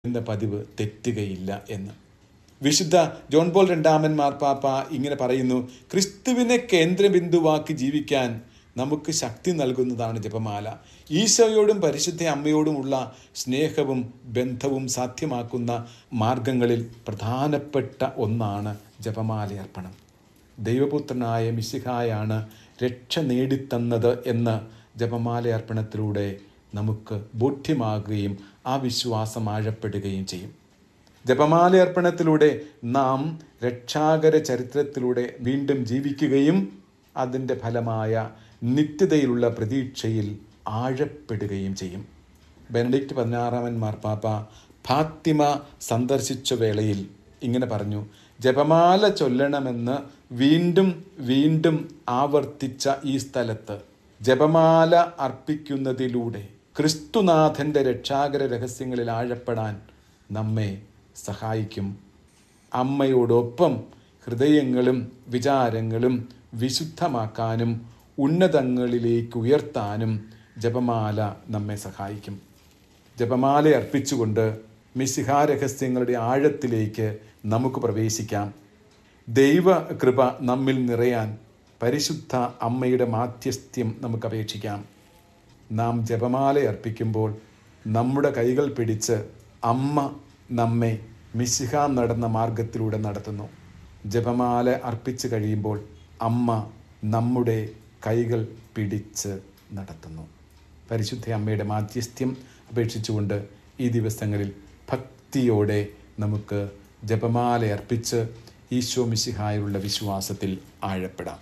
എന്ന പതിവ് തെറ്റുകയില്ല എന്ന് വിശുദ്ധ ജോൺ പോൾ രണ്ടാമൻ മാർപ്പാപ്പ ഇങ്ങനെ പറയുന്നു ക്രിസ്തുവിനെ കേന്ദ്രബിന്ദുവാക്കി ജീവിക്കാൻ നമുക്ക് ശക്തി നൽകുന്നതാണ് ജപമാല ഈശോയോടും പരിശുദ്ധ അമ്മയോടുമുള്ള സ്നേഹവും ബന്ധവും സാധ്യമാക്കുന്ന മാർഗങ്ങളിൽ പ്രധാനപ്പെട്ട ഒന്നാണ് ജപമാലയർപ്പണം ദൈവപുത്രനായ മിശിഹായാണ് രക്ഷ നേടിത്തന്നത് എന്ന് ജപമാലയർപ്പണത്തിലൂടെ നമുക്ക് ബോധ്യമാകുകയും ആ വിശ്വാസം ആഴപ്പെടുകയും ചെയ്യും ജപമാലയർപ്പണത്തിലൂടെ നാം രക്ഷാകര ചരിത്രത്തിലൂടെ വീണ്ടും ജീവിക്കുകയും അതിൻ്റെ ഫലമായ നിത്യതയിലുള്ള പ്രതീക്ഷയിൽ ആഴപ്പെടുകയും ചെയ്യും ബെനഡിക്റ്റ് പതിനാറാമൻ മാർപ്പാപ്പ ഫാത്തിമ സന്ദർശിച്ച വേളയിൽ ഇങ്ങനെ പറഞ്ഞു ജപമാല ചൊല്ലണമെന്ന് വീണ്ടും വീണ്ടും ആവർത്തിച്ച ഈ സ്ഥലത്ത് ജപമാല അർപ്പിക്കുന്നതിലൂടെ ക്രിസ്തുനാഥൻ്റെ രക്ഷാകര രഹസ്യങ്ങളിൽ ആഴപ്പെടാൻ നമ്മെ സഹായിക്കും അമ്മയോടൊപ്പം ഹൃദയങ്ങളും വിചാരങ്ങളും വിശുദ്ധമാക്കാനും ഉന്നതങ്ങളിലേക്ക് ഉയർത്താനും ജപമാല നമ്മെ സഹായിക്കും ജപമാല അർപ്പിച്ചുകൊണ്ട് മിശിഹാ രഹസ്യങ്ങളുടെ ആഴത്തിലേക്ക് നമുക്ക് പ്രവേശിക്കാം ദൈവ കൃപ നമ്മിൽ നിറയാൻ പരിശുദ്ധ അമ്മയുടെ മാധ്യസ്ഥ്യം നമുക്ക് അപേക്ഷിക്കാം നാം ജപമാല അർപ്പിക്കുമ്പോൾ നമ്മുടെ കൈകൾ പിടിച്ച് അമ്മ നമ്മെ മിശിഹ നടന്ന മാർഗത്തിലൂടെ നടത്തുന്നു ജപമാല അർപ്പിച്ചു കഴിയുമ്പോൾ അമ്മ നമ്മുടെ കൈകൾ പിടിച്ച് നടത്തുന്നു പരിശുദ്ധ അമ്മയുടെ മാധ്യസ്ഥ്യം അപേക്ഷിച്ചുകൊണ്ട് ഈ ദിവസങ്ങളിൽ ഭക്തിയോടെ നമുക്ക് ജപമാല അർപ്പിച്ച് ഈശോ മിശിഹായുള്ള വിശ്വാസത്തിൽ ആഴപ്പെടാം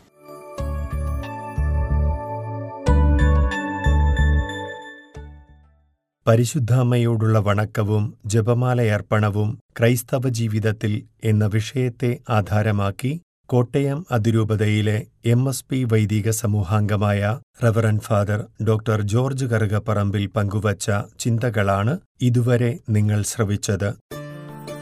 പരിശുദ്ധാമ്മയോടുള്ള വണക്കവും ജപമാലയർപ്പണവും ക്രൈസ്തവ ജീവിതത്തിൽ എന്ന വിഷയത്തെ ആധാരമാക്കി കോട്ടയം അതിരൂപതയിലെ എം എസ് പി വൈദിക സമൂഹാംഗമായ reverend father doctor George Karukaparambil പങ്കുവച്ച ചിന്തകളാണ് ഇതുവരെ നിങ്ങൾ ശ്രവിച്ചത്